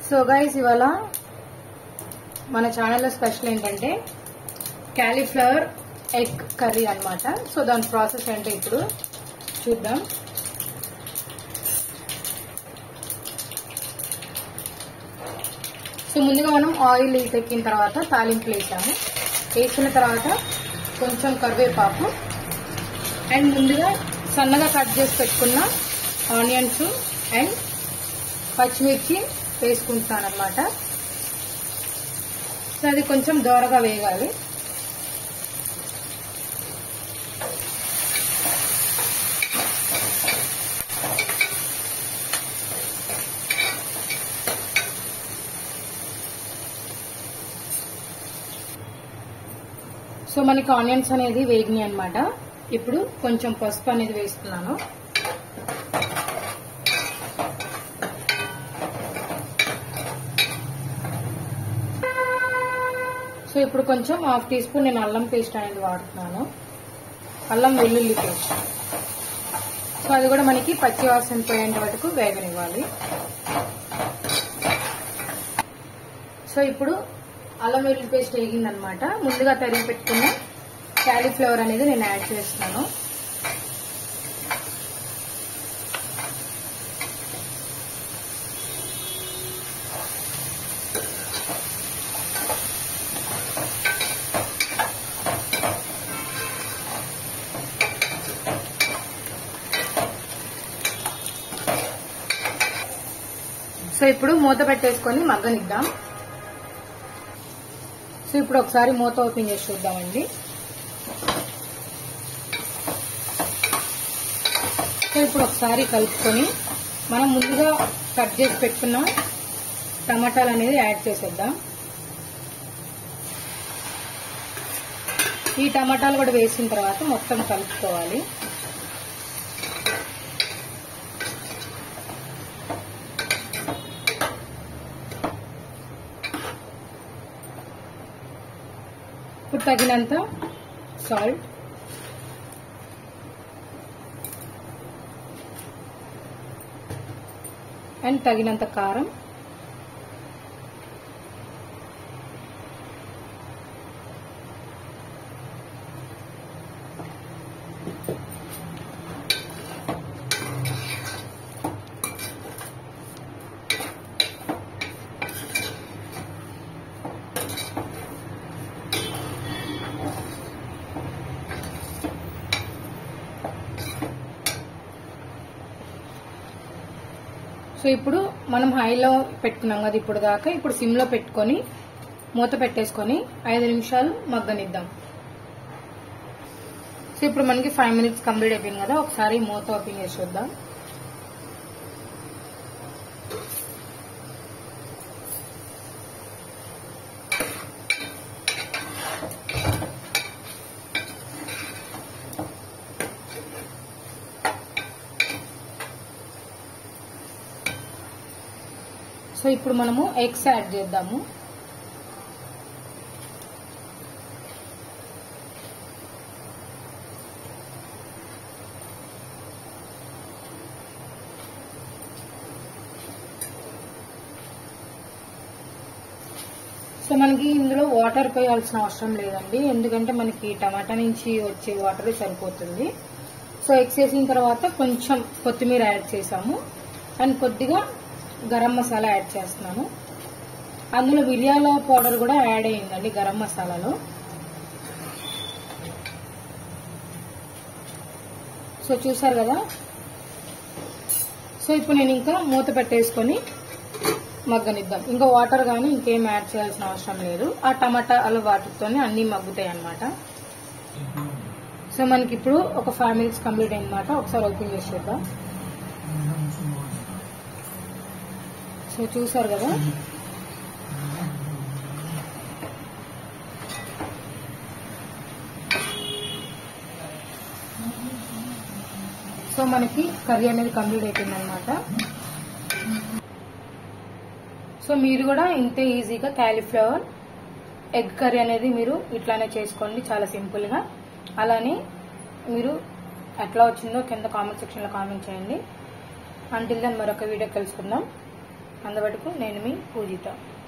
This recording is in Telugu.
సో గైస్ ఇవాళ మన ఛానల్లో స్పెషల్ ఏంటంటే క్యాలీఫ్లవర్ ఎగ్ కర్రీ అన్నమాట సో దాని ప్రాసెస్ ఏంటో ఇప్పుడు చూద్దాం సో ముందుగా మనం ఆయిల్ ఎక్కిన తర్వాత తాలింపులు వేసాము వేసిన తర్వాత కొంచెం కరివేపాకు అండ్ ముందుగా సన్నగా కట్ చేసి పెట్టుకున్న ఆనియన్స్ అండ్ పచ్చిమిర్చి వేసుకుంటున్నాను అనమాట సో అది కొంచెం దోరగా వేగాలి సో మనకి ఆనియన్స్ అనేది వేగినాయి అనమాట ఇప్పుడు కొంచెం పసుపు అనేది వేస్తున్నాను సో ఇప్పుడు కొంచెం హాఫ్ టీ స్పూన్ నేను అల్లం పేస్ట్ అనేది వాడుతున్నాను అల్లం వెల్లుల్లి పేస్ట్ సో అది కూడా మనకి పచ్చి వాసన పోయేంత వరకు వేగనివ్వాలి సో ఇప్పుడు అల్లం వెల్లుల్లి పేస్ట్ వేగిందనమాట ముందుగా తరిగి పెట్టుకున్న క్యాలీఫ్లవర్ అనేది నేను యాడ్ చేస్తున్నాను సో ఇప్పుడు మూత పెట్టేసుకొని మగ్గనిద్దాం సో ఇప్పుడు ఒకసారి మూత ఓపెన్ చేసి చూద్దామండి సో ఇప్పుడు ఒకసారి కలుపుకొని మనం ముందుగా కట్ చేసి పెట్టుకున్న టమాటాలు అనేది యాడ్ చేసేద్దాం ఈ టమాటాలు కూడా వేసిన తర్వాత మొత్తం కలుపుకోవాలి ఇప్పుడు తగినంత సాల్ట్ అండ్ తగినంత కారం సో ఇప్పుడు మనం హైలో పెట్టుకున్నాం కదా ఇప్పుడు దాకా ఇప్పుడు సిమ్లో పెట్టుకొని మూత పెట్టేసుకొని ఐదు నిమిషాలు మగ్గనిద్దాం సో ఇప్పుడు మనకి ఫైవ్ మినిట్స్ కంప్లీట్ అయిపోయింది కదా ఒకసారి మూత ఓపెన్ చేసి చూద్దాం సో ఇప్పుడు మనము ఎగ్స్ యాడ్ చేద్దాము సో మనకి ఇందులో వాటర్ పోయాల్సిన అవసరం లేదండి ఎందుకంటే మనకి టమాటా నుంచి వచ్చే వాటర్ సరిపోతుంది సో ఎగ్స్ వేసిన తర్వాత కొంచెం కొత్తిమీర యాడ్ చేసాము అండ్ కొద్దిగా గరం మసాలా యాడ్ చేస్తున్నాను అందులో మిరియాల పౌడర్ కూడా యాడ్ అయ్యిందండి గరం మసాలాలో సో చూసారు కదా సో ఇప్పుడు నేను ఇంకా మూత పెట్టేసుకొని మగ్గనిద్దాం ఇంకా వాటర్ కానీ ఇంకేం యాడ్ చేయాల్సిన అవసరం లేదు ఆ టమాటాల వాటర్తోనే అన్ని మగ్గుతాయి అన్నమాట సో మనకి ఇప్పుడు ఒక ఫైవ్ మినిట్స్ కంప్లీట్ అయిందన్నమాట ఒకసారి ఓపెన్ చేసి చూద్దాం సో చూసారు కదా సో మనకి కర్రీ అనేది కంప్లీట్ అయిపోయింది అనమాట సో మీరు కూడా ఇంతే ఈజీగా క్యాలీఫ్లవర్ ఎగ్ కర్రీ అనేది మీరు ఇట్లానే చేసుకోండి చాలా సింపుల్గా అలానే మీరు ఎట్లా వచ్చిందో కింద కామెంట్ సెక్షన్లో కామెంట్ చేయండి అంటిల్ దెన్ మరొక వీడియో కలుసుకుందాం అంతవరకు నేను మీ పూజిత